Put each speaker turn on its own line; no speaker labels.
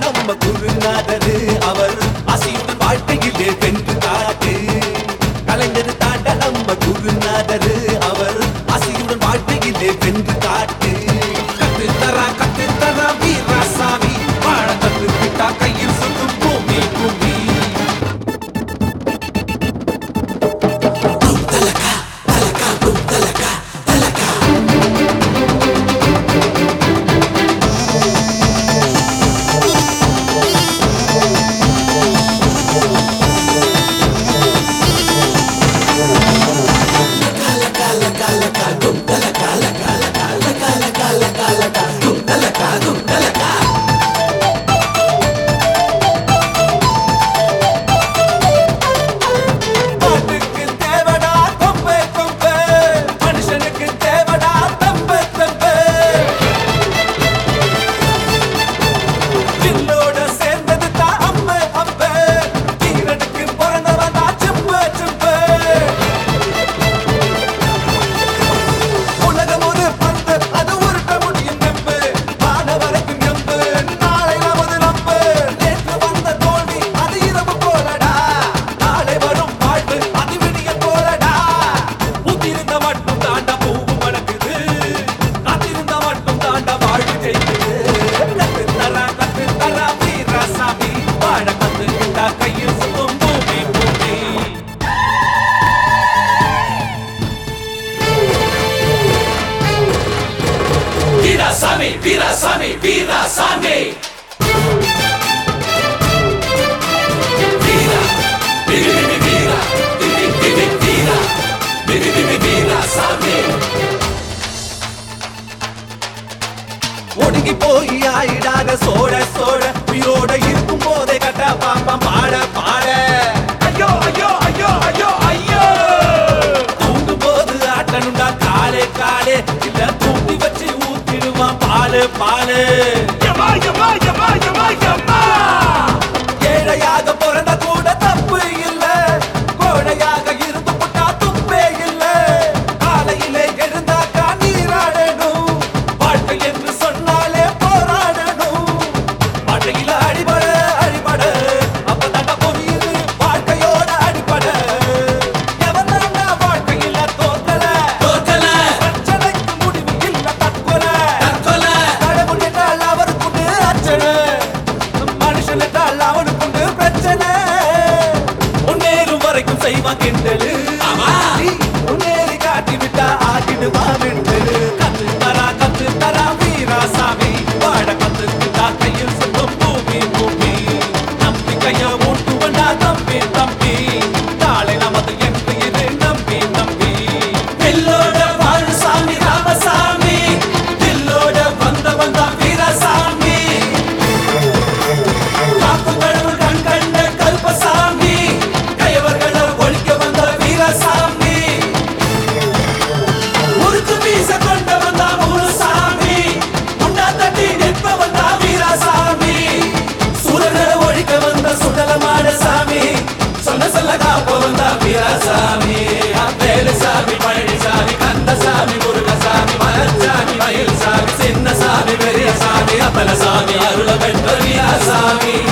நம்ம குருநாதரு அவர் அசையுடன் வாழ்க்கையிலே வென்று காட்டு கலைஞர் தாண்ட நம்ம குருநாதரு அவர் அசையுடன் வாழ்க்கையிலே வென்று காட்டு கத்து தரா கத்து தரா வீராசாமி வாழ கத்து விட்டா கையில் சுத்தும் பூமி பூமி பாட்டுக்கு தேவடா கொம்பே கொம்பே மனுஷனுக்கு தேவடா தம்பு தம்பு வில்லோட சேர்ந்தது தான் அம்பு அம்பு வீரனுக்கு பிறந்தவன் தான் செம்பு செம்பு உலகம் ஒரு பந்து அது உருட்ட முடியும் நம்பு வான வரைக்கும் நம்பு நாளை நமது நம்பு நேற்று வந்த தோல்வி அது இரவு போலடா நாளை வரும் வாழ்வு அது விடிய போலடா புத்திருந்த மட்டும் தாண்டா பூவு மணக்குது காத்திருந்த மட்டும் தாண்டா வாழ்வு ஜெயிக்குது கத்து தரா கத்து தரா வீராசாமி வாழ கத்துக்கிட்டா கையில் சுத்தும் பூமி பூமி
வீராசாமி வீராசாமி வீராசாமி வீரா விவி விவி வீரா விவி விவி வீரா விவி விவி வீராசாமி
ஒடுங்கி போய் ஆயிடாத சோழ சோழ உயிரோட இருக்கும் போதே கட்ட பாப்பம் பாட பாட
ஐயோ ஐயோ ஐயோ ஐயோ ஐயோ
தூங்கும் போது ஆட்டணுண்டா காலே காலே இல்ல தூண்டி வச்சு ஊத்திடுவான் பாலு பாலு
யமா யமா யமா யமா யமா
ஏழையாக பிறந்த கூட தப்பு இல்ல கோழையாக இருந்து புட்டா துப்பே இல்ல காலையிலே எழுந்தாக்கா நீராடணும் வாழ்க்கை என்று சொன்னாலே போராடணும் வாழ்க்கையில அடிபட அடிபட அப்பதாண்டா புரியுது வாழ்க்கையோட அடிபட எவன் தாண்டா வாழ்க்கையில தோக்கல
தோக்கல
பிரச்சனைக்கு முடிவு இல்ல தற்கொலை
தற்கொலை
கடவுள் என்றால் அவருக்குண்டு அர்ச்சனை மனுஷன் என்றால் அவனுக்குண்டு பிரச்சனை முன்னேறும் வரைக்கும் செய்வான் கிண்டலு
ஆமா.
நீ முன்னேறி காட்டி விட்டா ஆகிடுவா விண்டலு கத்து தரா கத்து தரா வீராசாமி வாழ கத்துக்கிட்டா கையில் சுத்தம் பூமி பூமி நம்பிக்கைய ஊட்டுவண்டா தம்பி தம்பி நாளை நமது என்று இரு நம்பி நம்பி
வில்லோட வாழு சாமி ராமசாமி வில்லோட வந்தவன் தான் வீரசாமி காப்பு கடவுள் கண் கண்ட கருப்பசாமி கயவர்களை ஒழிக்க வந்த வீரசாமி முறுக்கு மீச கொண்டவன் தான் முழுசாமி முண்டா தட்டி நிற்பவன் தான் வீரசாமி சூழல்களை ஒழிக்க வந்த சுடலமான சாமி சொன்ன சொல்ல காப்பவன் தான் வீரசாமி வேலுசாமி பழனிசாமி கந்தசாமி முருகசாமி மலச்சாமி மயில்சாமி சின்னசாமி பெரியசாமி அப்பலசாமி அருள பெற்ற வீரசாமி